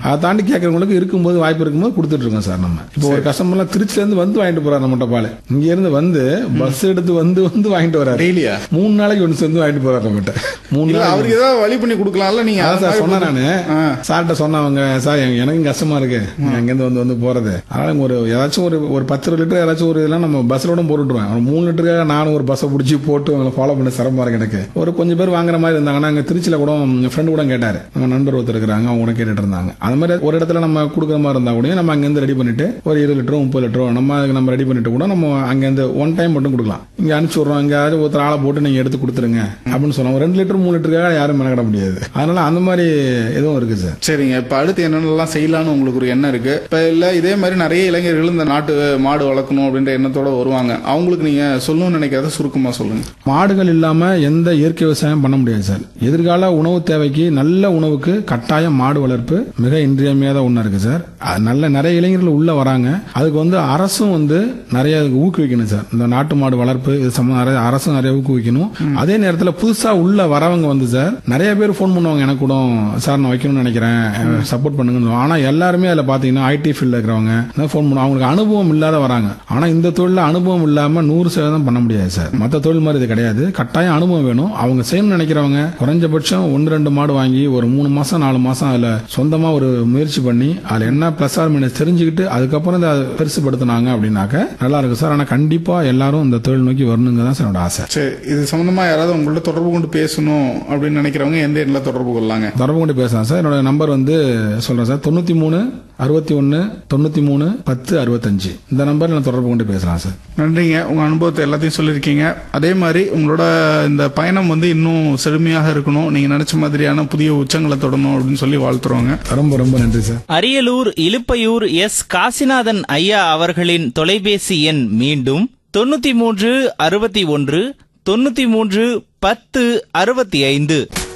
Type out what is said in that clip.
அதை தாண்டி கேட்கறவங்களுக்கு இருக்கும்போது வாய்ப்பு இருக்கும்போது கொடுத்துட்டு இருக்கோம் சார் நம்ம இப்போ ஒரு கஸ்டமர்லாம் திருச்சில இருந்து வந்து வாங்கிட்டு போறாரு நம்மகிட்ட பால் இங்க இருந்து வந்து பஸ் எடுத்து வந்து வந்து வாங்கிட்டு வராரு டெய்லியா மூணு நாளைக்கு ஒன்று சேர்ந்து வாங்கிட்டு போறாரு நம்மகிட்ட மூணு இல்ல நாள் அவருக்கு ஏதாவது வழி பண்ணி கொடுக்கலாம்ல நீங்க அதான் சார் அது சொன்னேன் மாதிரி நானு ஆ. சார்கிட்ட சொன்னவங்க சார் எனக்கு- எனக்கும் கஷ்டமா இருக்கு அங்கேருந்து வந்து வந்து போறது அதனால ஒரு ஏதாச்சும் ஒரு ஒரு பத்து இருபது லிட்டர் ஏதாச்சும் ஒரு இதெல்லாம் நம்ம பஸ்ல கூட போட்டுருவேன் ஒரு மூணு லிட்டருக்காக நானும் ஒரு பஸ்ஸை பிடிச்சி போட்டு அவங்களை ஃபாலோ பண்ண சிரமமா இருக்கு எனக்கு ஒரு கொஞ்சம் பேர் வாங்குற மாதிரி இருந்தாங்கன்னா அங்க திருச்சியில கூட ஃப்ரெண்டு கூட கேட்டாரு நம்ம நண்பர் ஒருத்தர் இருக்கிறாங்க அவங்க கூட கேட்டுட்டு இருந்தாங்க அது மாதிரி ஒரு இடத்துல நம்ம கொடுக்குற மாதிரி இருந்தா கூட நம்ம அங்கேருந்து ரெடி பண்ணிட்டு ஒரு இருபது லிட்டரோ முப்பது லிட்டரோ நம்ம அதுக்கு நம்ம ரெடி பண்ணிட்டு கூட நம்ம அங்கேருந்து ஒன் டைம் மட்டும் கொடுக்கலாம் இங்க அனுப்பிச்சு விடுறோம் இங்க யாராவது ஒருத்தர் ஆளை போட்டு நீங்க எடுத்து கொடுத்துருங்க அப்படின்னு சொன்னோம் ரெண்டு லிட்டர் மூணு லிட்டருக்காக யாரும் மெனக்கிட முடியாது அதனால அந்த மாதிரி எதுவும் இருக்கு சார் சரிங்க இப்ப அடுத்து என்னென்னலாம் செய்யலாம்னு உங்களுக்கு ஒரு எண்ணம் இருக்கு இப்ப இல்ல இதே மாதிரி நிறைய இளைஞர்கள் இந்த நாட்டு மாடு வளர்க்கணும் அப்படின்ற எண்ணத்தோட வருவாங்க அவங்களுக்கு நீங்க சொல்லணும்னு நினைக்கிறத சுருக்கமா சொல்லுங்க மாடுகள் இல்லாம எந்த இயற்கை விவசாயம் பண்ண முடியாது சார் எதிர்கால உணவு தேவைக்கு நல்ல உணவுக்கு கட்டாயம் மாடு வளர்ப்பு மிக இன்றியமையாத ஒண்ணா இருக்கு சார் அது நல்ல நிறைய இளைஞர்கள் உள்ள வராங்க அதுக்கு வந்து அரசும் வந்து நிறைய அதுக்கு ஊக்குவிக்கணும் சார் இந்த நாட்டு மாடு வளர்ப்பு இது சம்ம நிறைய அரசும் நிறைய ஊக்குவிக்கணும் அதே நேரத்தில் புதுசா உள்ள வரவங்க வந்து சார் நிறைய பேர் ஃபோன் பண்ணுவாங்க எனக்கு கூட சார் நான் வைக்கணும்னு நினைக்கிறேன் சப்போர்ட் பண்ணுங்கன்னு ஆனா எல்லாருமே அதுல பாத்தீங்கன்னா ஐடி ஃபீல்ட்ல இருக்கிறவங்க ஃபோன் பண்ணுவாங்க அவங்களுக்கு அனுபவம் இல்லாத வராங்க ஆனா இந்த தொழில அனுபவம் இல்லாம நூறு சதவீதம் பண்ண முடியாது சார் மத்த தொழில் மாதிரி இது கிடையாது கட்டாயம் அனுபவம் வேணும் அவங்க செய்யணும்னு நினைக்கிறவங்க குறைஞ்சபட்சம் ஒன்று ரெண்டு மாடு வாங்கி ஒரு மூணு மாசம் நாலு மாசம் அதுல சொந்தமா ஒரு முயற்சி பண்ணி அதுல என்ன பிளஸ் ஆர் மைனஸ் தெரிஞ்சுக்கிட்டு அதுக்கப்புறம் இதை பெருசுபடுத்தினாங்க அப்படின்னாக்க நல்லா இருக்கும் சார் ஆனா கண்டிப்பா எல்லாரும் இந்த தொழில் நோக்கி வரணுங்க தான் சார் என்னோட ஆசை சரி இது சம்பந்தமா யாராவது உங்கள்ட்ட தொடர்பு கொண்டு பேசணும் அப்படின்னு நினைக்கிறவங்க எந்த எண்ணில் தொடர்பு கொள்ளலாங்க தொடர்பு கொண்டு பேசலாம் சார் என்னோட நம்பர் வந்து சொல்றேன் சார் தொண்ணூத்தி மூணு அறுபத்தி ஒன்னு தொண்ணூத்தி மூணு பத்து அறுபத்தஞ்சு இந்த நம்பர் நான் தொடர்பு கொண்டு பேசலாம் சார் நன்றிங்க உங்க அனுபவத்தை எல்லாத்தையும் சொல்லியிருக்கீங்க அதே மாதிரி உங்களோட இந்த பயணம் வந்து இன்னும் செழுமையாக இருக்கணும் நீங்க நினைச்ச மாதிரியான புதிய உச்சங்களை தொடணும் அப்படின்னு சொல்லி வாழ்த்துறோங்க ரொம்ப ரொம்ப நன்றி சார் அரியலூர் இலுப்பையூர் எஸ் காசிநாதன் ஐயா அவர்களின் தொலைபேசி எண் மீண்டும் தொண்ணூத்தி மூன்று அறுபத்தி ஒன்று தொண்ணூத்தி மூன்று பத்து அறுபத்தி ஐந்து